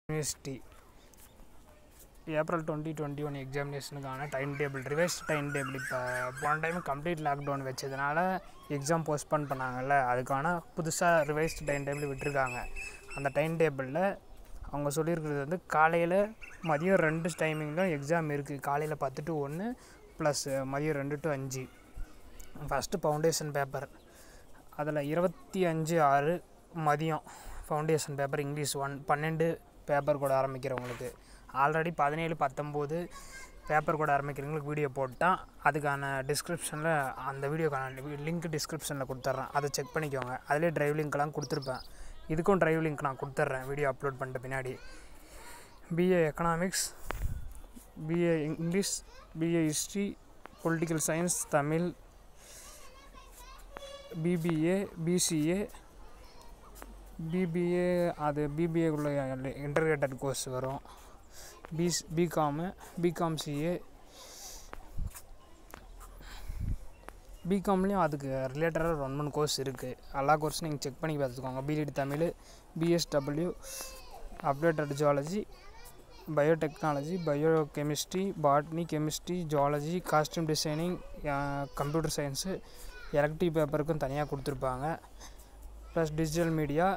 university April twenty twenty one எக்ஸாமினேஷனுக்கான time table revise time table இப்போ போன time complete lockdown வச்சதுனால exam postpone பண்ணாங்கல்ல அதுக்கான புதுசாக ரிவைஸ்டு டைம் டேபிள் விட்டுருக்காங்க அந்த டைம் டேபிளில் அவங்க சொல்லியிருக்கிறது வந்து காலையில் மதியம் ரெண்டு டைமிங்கில் எக்ஸாம் இருக்குது காலையில் பத்து டு ஒன்று ப்ளஸ் மதியம் ரெண்டு டு அஞ்சு ஃபஸ்ட்டு ஃபவுண்டேஷன் பேப்பர் அதில் இருபத்தி அஞ்சு ஆறு மதியம் ஃபவுண்டேஷன் பேப்பர் இங்கிலீஷ் ஒன் பன்னெண்டு பேப்பர் கூட ஆரம்பிக்கிறவங்களுக்கு ஆல்ரெடி பதினேழு பத்தொம்போது பேப்பர் கூட ஆரம்பிக்கிறவங்களுக்கு வீடியோ போட்டால் அதுக்கான டிஸ்கிரிப்ஷனில் அந்த வீடியோக்கான லிங்க் டிஸ்கிரிப்ஷனில் கொடுத்துட்றேன் அதை செக் பண்ணிக்கோங்க அதிலே டிரைவ் லிங்க்லாம் கொடுத்துருப்பேன் இதுக்கும் டிரைவ் லிங்க் நான் கொடுத்துட்றேன் வீடியோ அப்லோட் பண்ணிட்ட பின்னாடி BA economics BA English BA history political science Tamil BBA BCA BBA அது பிபிஏக்குள்ள இன்டர்கிரேட்டட் கோர்ஸ் வரும் பிஸ் பிகாமு பிகாம் சிஏ பிகாம்லேயும் அதுக்கு ரிலேட்டடாக ஒரு ஒன் மூணு கோர்ஸ் இருக்குது எல்லா கோர்ஸும் நீங்கள் செக் பண்ணி பார்த்துக்கோங்க BEd Tamil BSW updated zoology biotechnology bio chemistry botany chemistry zoology costume designing computer science electric பேப்பருக்கும் தனியாக கொடுத்துருப்பாங்க ப்ளஸ் டிஜிட்டல் மீடியா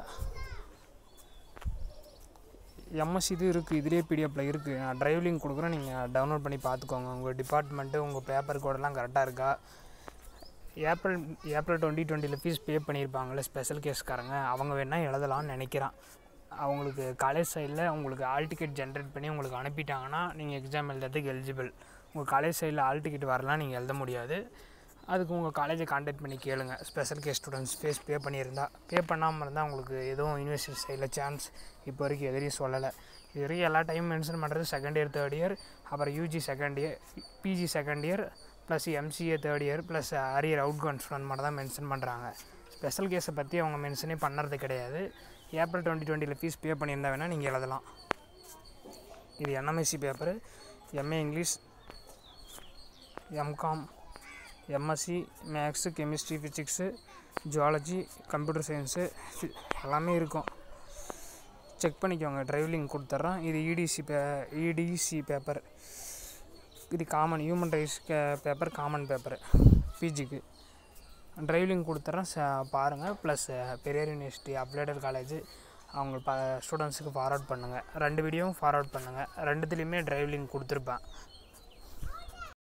எம்எஸ் இது இருக்குது இதுலேயே பிடிஎஃப்பில் இருக்குது நான் டிரைவ் லிங்க் கொடுக்குறேன் நீங்கள் டவுன்லோட் பண்ணி பார்த்துக்கோங்க உங்கள் டிபார்ட்மெண்ட்டு உங்கள் பேப்பர் கோடெல்லாம் கரெக்டாக இருக்கா ஏப்ரல் ஏப்ரல் டுவெண்ட்டி டுவெண்ட்டியில் ஃபீஸ் பே பண்ணியிருப்பாங்கள்ல ஸ்பெஷல் கேஸ்காரங்க அவங்க வேணால் எழுதலாம்னு நினைக்கிறேன் அவங்களுக்கு காலேஜ் சைடில் உங்களுக்கு ஆல் டிக்கெட் ஜென்ரேட் பண்ணி உங்களுக்கு அனுப்பிட்டாங்கன்னா நீங்கள் எக்ஸாம் எழுதுறதுக்கு எலிஜிபிள் உங்கள் காலேஜ் சைடில் ஆல் டிக்கெட் வரலாம் நீங்கள் எழுத முடியாது அதுக்கு உங்கள் காலேஜை காண்டாக்ட் பண்ணி கேளுங்க special case students fees pay பண்ணியிருந்தா பே பண்ணாமல் இருந்தால் உங்களுக்கு எதுவும் யூனிவர்சிட்டி சைடில் சான்ஸ் இப்போ வரைக்கும் எதிரையும் சொல்லலை இது வரைக்கும் எல்லா டைம் மென்ஷன் பண்ணுறது செகண்ட் இயர் தேர்ட் இயர் அப்புறம் UG second year PG second year plus MCA third year plus arrear out constant மட்டும் தான் மென்ஷன் பண்ணுறாங்க ஸ்பெஷல் கேஸை பற்றி அவங்க மென்ஷனே பண்ணுறது கிடையாது ஏப்ரல் டுவெண்ட்டி டுவெண்ட்டியில் ஃபீஸ் பே பண்ணியிருந்தா வேணால் நீங்கள் எழுதலாம் இது NMSC paper MA English MCom MSc maths chemistry physics zoology computer science எல்லாமே இருக்கும் செக் பண்ணிக்கோங்க டிரைவ்லிங் கொடுத்துட்றேன் இது இடிசி பே இடிசி பேப்பர் இது common human rights paper common paper பிஜிக்கு டிரைவ்லிங் கொடுத்துட்றேன் ச பாருங்கள் plus Periyar university affiliated college அவங்க ப ஸ்டூடெண்ட்ஸுக்கு ஃபார்வர்ட் பண்ணுங்கள் ரெண்டு வீடியோவும் ஃபார்வர்ட் பண்ணுங்கள் ரெண்டுத்துலேயுமே டிரைவ் லிங்க் கொடுத்துருப்பேன்